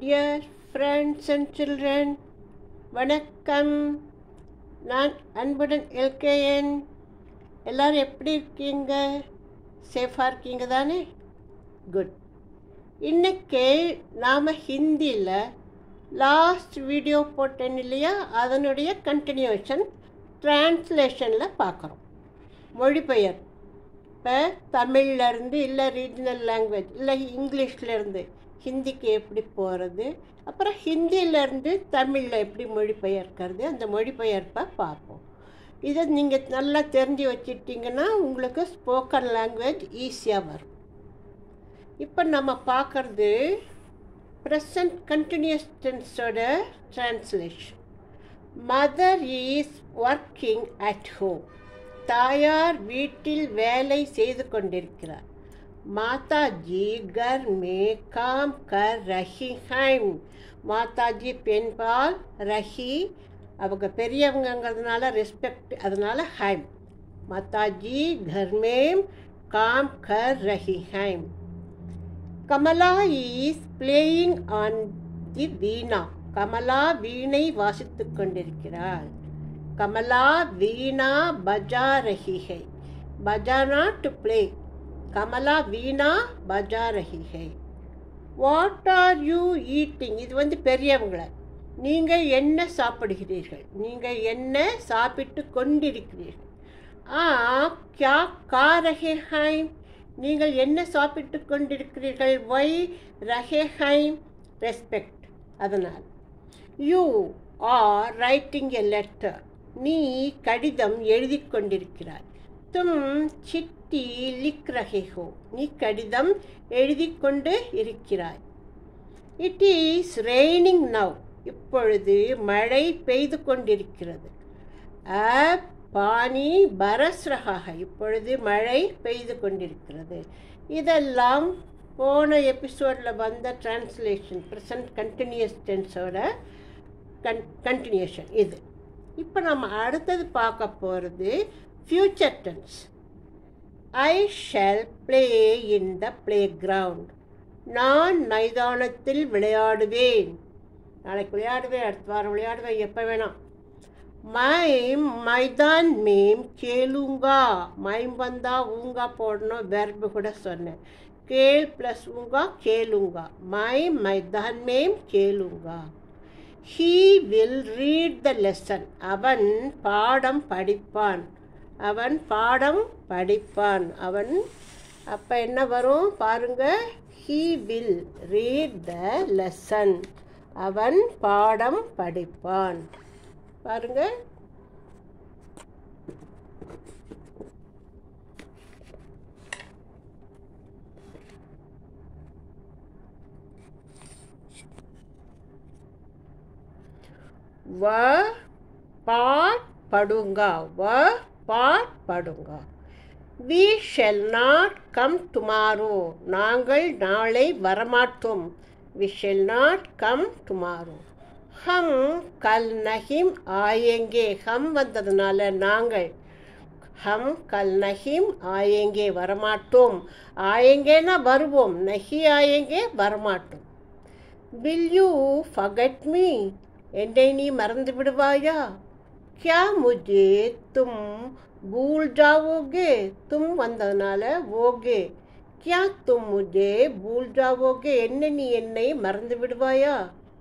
Dear friends and children, வணக்கம் நான் அன்புடன் எல்கேஎன் எல்லாரும் எப்படி இருக்கீங்க சேஃபாக இருக்கீங்க தானே குட் இன்னைக்கு நாம் ஹிந்தியில் லாஸ்ட் வீடியோ போட்டேன் இல்லையா அதனுடைய கண்டினியூஷன் டிரான்ஸ்லேஷனில் பார்க்குறோம் மொழிபெயர் இப்போ தமிழ்லேருந்து இல்லை ரீஜனல் லாங்குவேஜ் இல்லை இங்கிலீஷ்லேருந்து ஹிந்திக்கு எப்படி போகிறது அப்புறம் ஹிந்தியிலேருந்து தமிழில் எப்படி மொழிபெயர்க்கிறது அந்த மொழிபெயர்ப்பை பார்ப்போம் இதை நீங்கள் நல்லா தெரிஞ்சு வச்சிட்டிங்கன்னா உங்களுக்கு ஸ்போக்கன் லாங்குவேஜ் ஈஸியாக வரும் இப்போ நம்ம பார்க்குறது ப்ரெசன்ட் கண்டினியூஸ் டென்ஸோட translation mother is working at home தாயார் வீட்டில் வேலை செய்து கொண்டிருக்கிறார் மாதாஜி கர் மே காம் கர் ரஹி ஹைம் மாதாஜி பெண்பால் ரஹி அவங்க பெரியவங்கங்கிறதுனால ரெஸ்பெக்ட் அதனால ஹைம் மாதாஜி கர் மேம் காம் கர் ரஹி ஹைம் Kamala is playing on the veena Kamala வீணை வாசித்து கொண்டிருக்கிறாள் கமலா வீணா பஜா ரஹி ஹை பஜானா டு பிளே கமலா வீணா பஜா ரஹி ஹை வாட் ஆர் யூ ஈட்டிங் இது வந்து பெரியவங்களை நீங்கள் என்ன சாப்பிடுகிறீர்கள் நீங்கள் என்ன சாப்பிட்டு கொண்டிருக்கிறீர்கள் ஆ கியா கா ரஹே ஹைம் நீங்கள் என்ன சாப்பிட்டு கொண்டிருக்கிறீர்கள் ஒய் ரஹே ஹைம் ரெஸ்பெக்ட் அதனால் you are writing a letter நீ கடிதம் எழுதி கொண்டிருக்கிறாய் தும் சிட்டி லிக் ரஹே ஹோ நீ கடிதம் எழுதி கொண்டு இருக்கிறாய் இட் இஸ் ரெய்னிங் நவ் இப்பொழுது மழை பெய்து கொண்டிருக்கிறது அப் பானி பரஸ் ரகாக இப்பொழுது மழை பெய்து கொண்டிருக்கிறது இதெல்லாம் போன எபிசோடில் வந்த டிரான்ஸ்லேஷன் ப்ரெசன்ட் கண்டினியூஸ் டென்ஸோட கன் கண்டினியூஷன் இது இப்போ நம்ம அடுத்தது பார்க்க போகிறது future tense I shall play in the playground நான் மைதானத்தில் விளையாடுவேன் நாளைக்கு விளையாடுவேன் அடுத்த வாரம் விளையாடுவேன் எப்போ வேணாம் மைம் மைதான் மேம் கேளுங்கா மைம் வந்தால் ஊங்கா போடணும் வெர்பு கூட சொன்னேன் கேள் ப்ளஸ் ஊங்கா கேளுங்கா மைம் மைதான் மேம் கேளுங்கா he will read the lesson அவன் பாடம் படிப்பான் அவன் பாடம் படிப்பான் அவன் அப்போ என்ன வரும் பாருங்க he will read the lesson அவன் பாடம் படிப்பான் பாருங்க வ பாட் படுங்கா வ பாட் படுங்கா we shall not come tomorrow நாங்கள் நாளை வரமாட்டோம் we shall not come tomorrow ஹம் கல் நஹிம் ஆயேங்கே ஹம் வந்ததுனால நாங்கள் ஹம் கல் நஹிம் ஆயேங்கே வரமாட்டோம் ஆயேங்கேனா வருவோம் நஹி ஆயேங்கே வரமாட்டோம் வில் யூ ஃபகட் மீ என்னை நீ மறந்து விடுவாயா கியா முஜே தும் பூல் ஜாவோகே தும் வந்ததுனால ஓகே கியா தும் முஜே பூல் ஜாவோகே என்ன நீ என்னை மறந்து விடுவாயா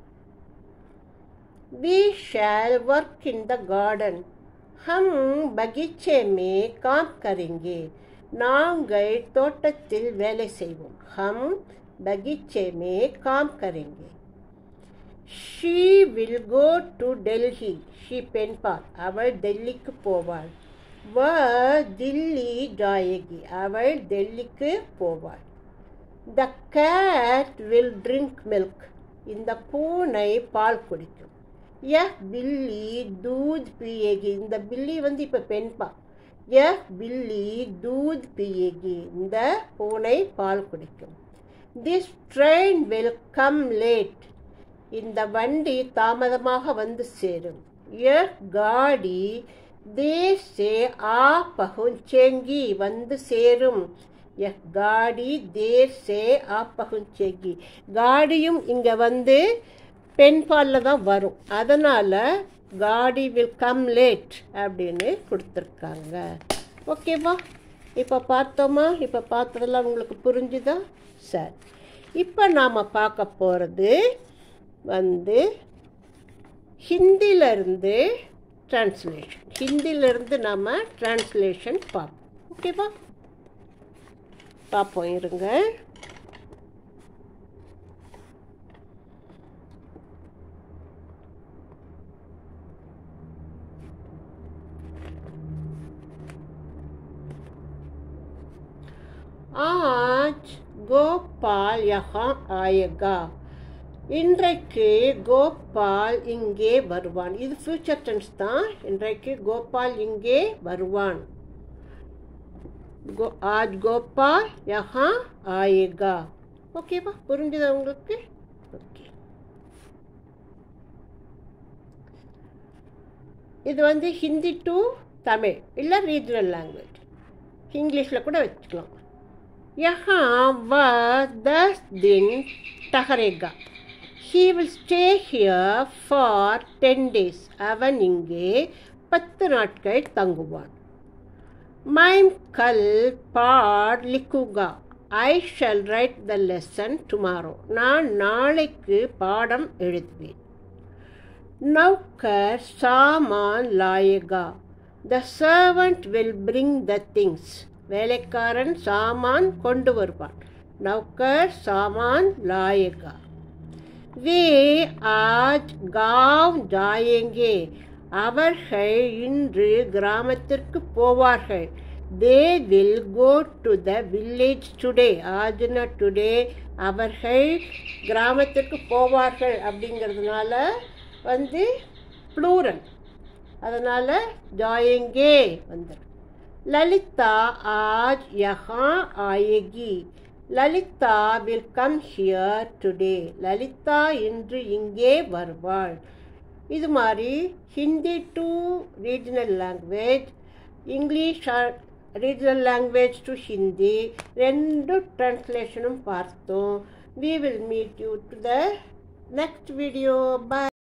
we shall work in the garden हम बगीचे में काम करेंगे நாங்கள் தோட்டத்தில் வேலை செய்வோம் ஹம் பகீச்சே மே காம் கரேங்கே she will go to Delhi she பெண்பால் அவள் டெல்லிக்கு போவாள் வ தில்லி ஜாயகி அவள் டெல்லிக்கு போவாள் the cat will drink milk இந்த பூனை பால் குடிக்கும் யஹ் பில்லி தூத் பியேகி இந்த பில்லி வந்து இப்போ பெண்பா யஹ் பில்லி தூத் பியேகி இந்த பூனை பால் குடிக்கும் this train will come late இந்த வண்டி தாமதமாக வந்து சேரும் யஹ் காடி தேசே ஆ பகுஞ்சேங்கி வந்து சேரும் यह गाड़ी देर से आ पहुंचेगी காடியும் இங்கே வந்து பெண் பாலில் தான் வரும் அதனால் காடி வில் கம் லேட் அப்படின்னு கொடுத்துருக்காங்க ஓகேவா இப்போ பார்த்தோமா இப்போ பார்த்ததெல்லாம் உங்களுக்கு புரிஞ்சுதா சரி இப்போ நாம் பார்க்க போகிறது வந்து ஹிந்தியிலேருந்து ட்ரான்ஸ்லேஷன் ஹிந்தியிலேருந்து நாம் ட்ரான்ஸ்லேஷன் பார்ப்போம் ஓகேவா பார்ப்போம் இருங்க आज गोपाल यहाँ आएगा இன்றைக்கு கோபால் இங்கே வருவான் இது ஃபியூச்சர் டென்ஸ் தான் இன்றைக்கு கோபால் இங்கே வருவான் கோ ஆஜ் கோபால் யஹா ஆயேகா ஓகேவா புரிஞ்சுதா உங்களுக்கு ஓகே இது வந்து ஹிந்தி டு தமிழ் இல்லை ரீஜனல் லாங்குவேஜ் இங்கிலீஷில் கூட வச்சுக்கலாம் यहाँ वह दस दिन ठहरेगा he will stay here for ten days அவன் இங்கே பத்து நாட்கள் தங்குவான் மைம் கல் பாட் லிக்குகா I shall write the lesson tomorrow நான் நாளைக்கு பாடம் எழுதுவேன் நௌக்கர் சாமான் லாயேகா the servant will bring the things வேலைக்காரன் சாமான் கொண்டு வருவான் நௌக்கர் சாமான் லாயேகா வே ஆஜ் காவ் ஜாயேங்கே அவர்கள் இன்று கிராமத்திற்கு போவார்கள் they will go to the village today ஆஜ்னா டுடே அவர்கள் கிராமத்திற்கு போவார்கள் அப்படிங்கிறதுனால வந்து ப்ளூரல் அதனால் ஜாயேங்கே வந்துடும் லலிதா ஆஜ் யஹா ஆயேகி Lalita will come here today Lalita இன்று இங்கே வருவாள் இது மாதிரி Hindi to regional language English regional language to Hindi ரெண்டு ட்ரான்ஸ்லேஷனும் பார்த்தோம் we will meet you to the next video bye